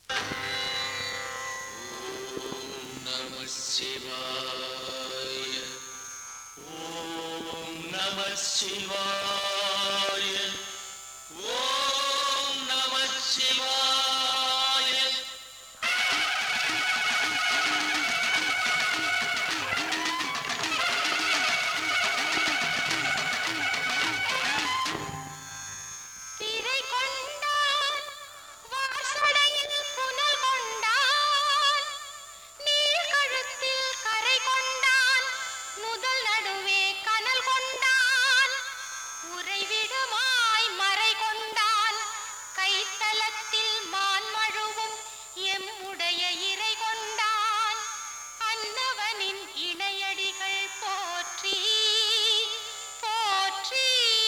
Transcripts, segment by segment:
நம சிவாய ஓம் நம சிவாய ஓம் நம சிவாய திரை கொண்டான் வாசடையில் புனல் கொண்டான் நீர் கழுத்தில் கரை கொண்டான் முதல் நடுவே கனல் கொண்டான் உறைவிடுமாய் மறை கொண்டான் கைத்தலத்தில் மான் மழுவும் எம்முடைய இறை கொண்டான் அன்னவனின் இணையடிகள் போற்றி போற்றி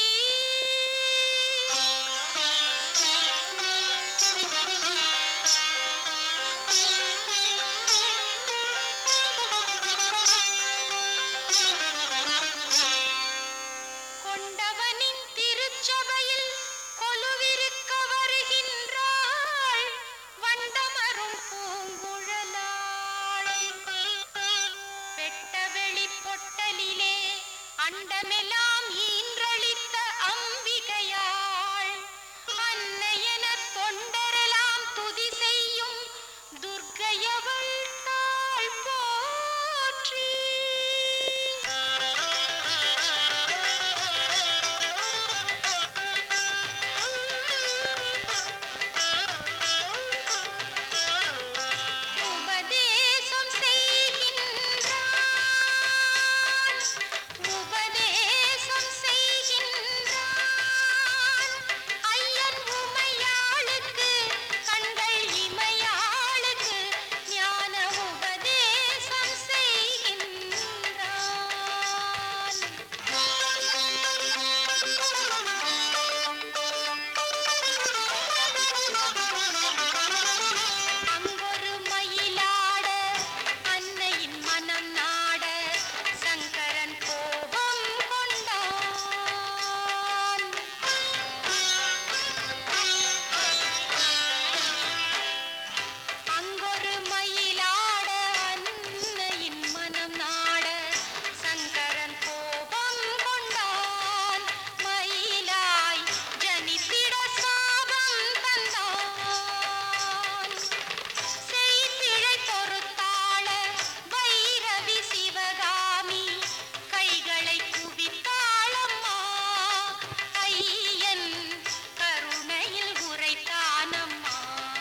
கொண்டவனின் திருச்சபையில் கொலுவிருக்க வருகின்றாள் வண்டமரும் பூங்குழலாள் வெட்டவெளி பொட்டலிலே அண்டமெல்லாம் ஈன்றளித்த அம்பிகையாள் அன்னையென தொண்டரெல்லாம் துதி செய்யும் துர்க்கையவள் தாள் போற்றி உபதேசம் செய்கின்றான் உபதேசம் செய்கின்றான் ஐயன் உமையாளுக்கு கண்கள் இமையாளுக்கு ஞான உபதேசம் செய்கின்றான் அங்கொரு மயிலாட அன்னையின் மனம் நாட சங்கரன் கோபம் கொண்டான் அங்கொரு மயிலாட அன்னையின் மனம் நாட சங்கரன் கோபம் கொண்டான் மயிலாய் ஜனித்திட சாபம் தந்தான் செய்திழை பொறுத்தாள வைரவி சிவகாமி கைகளை குவித்தாளம்மா ஐயன் கருணையில் உரைத்தானம்மா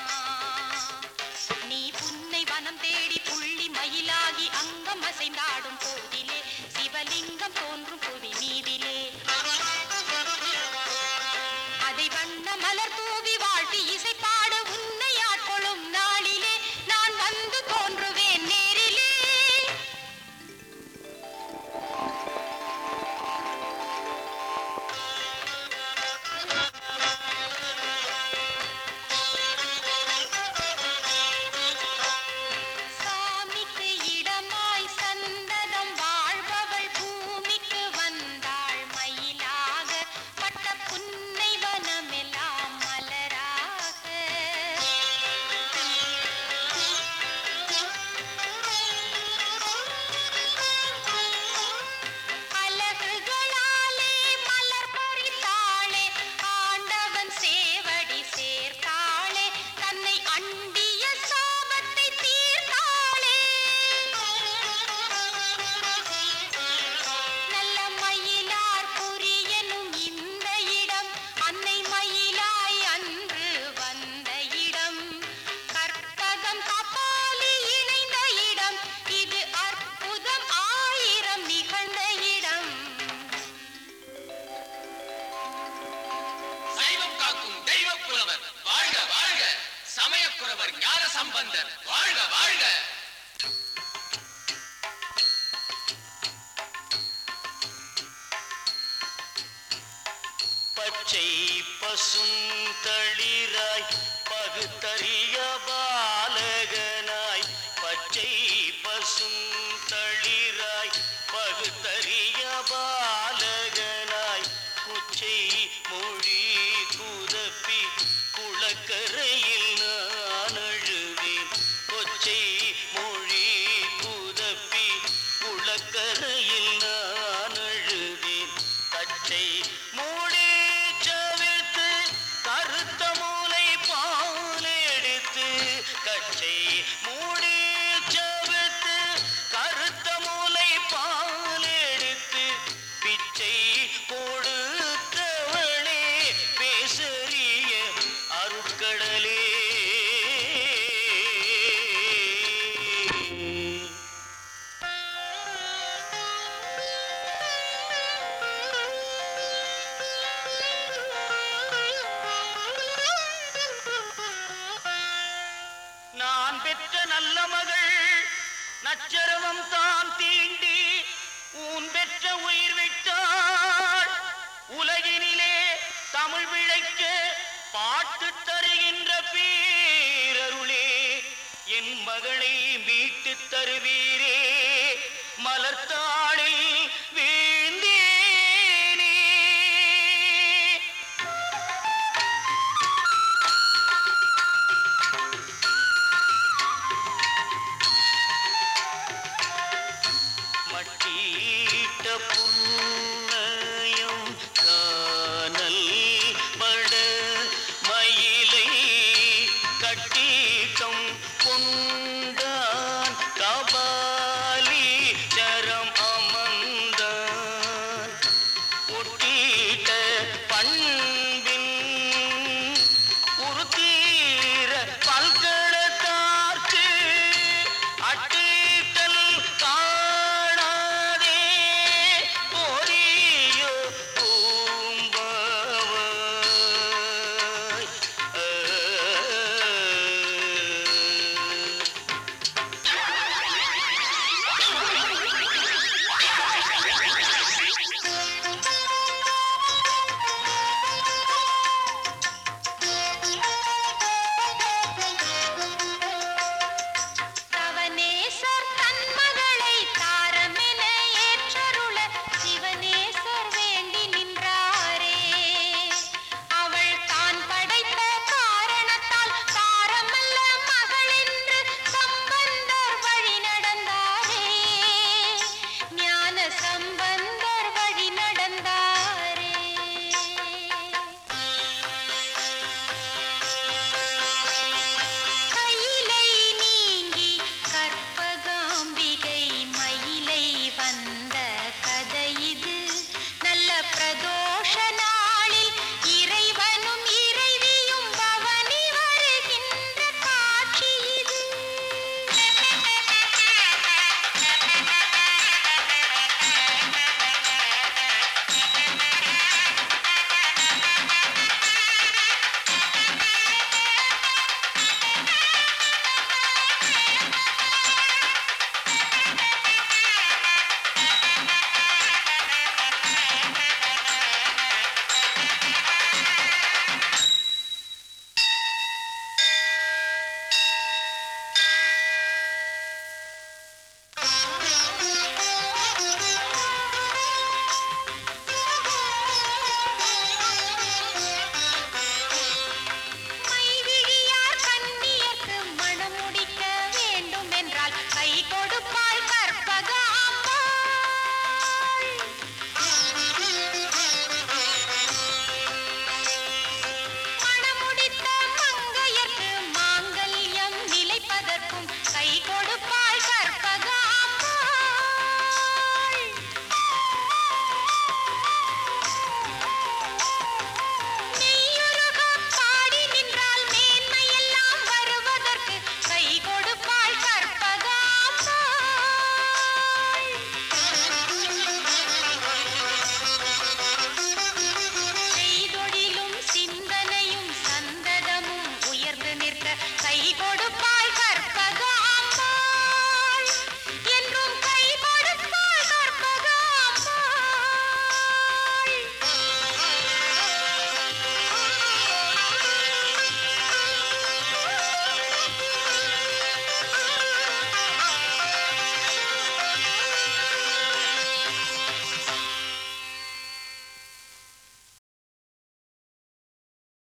நீ புன்னை வனம் தேடி புள்ளி மயிலாகி அங்கம் அசைந்தாடும் போதிலே சிவலிங்கம் தோன்றும் புவி மீதிலே அதை வண்ண மலர் தூவி வாழ்த்தி இசைப்பாட உன்னை ஆட்கொள்ளும் நாளிலே நான் வந்து தோன்றுவேன் நேரிலே சாமிக்கு இடமாய் சந்ததம் வாழ்பவள் பூமிக்கு வந்தாள் மயிலாக பட்ட புன்னை வனமெல்லாம் மலராக அலகுகளாலே மலர் பறித்தாளே ஆண்டவன் சேவடி சேர்த்தாளே தன்னை அண்டிய சாபத்தை தீர்த்தாளே நல்ல மயிலார் புரியனும் இந்த இடம் அன்னை மயிலாய் அன்று வந்த இடம் கற்பகம் கபாலி இணைந்த இடம் இது அற்புதம் ஆயிரம் நிகழ்ந்த இடம் சைவம் காக்கும் தெய்வ புலவர் வாழ்க வாழ்க சமயக்குறவர் ஞான சம்பந்தர் வாழ்க வாழ்க பச்சை பசுந்தளிராய் பகுத்தறிய பாலகனாய் பச்சை பசுந்தளிராய் பகுத்தறிய பாலகனாய் குச்சை மொழி குதப்பி குளக்கரையில் நான் அழு பெற்ற நல்ல மகள் நச்சரவம் தான் தீண்டி ஊன் பெற்ற உயிர் விட்டாள் உலகினிலே தமிழ் விழைக்க பாட்டு தருகின்ற பேரருளே என் மகளை மீட்டு தருவீரே மலர்த்தாளில் வீழ்ந்தேனே மட்டீட்ட புன்னயம் காணல் பட மயிலை கட்டீட்டம் பொன்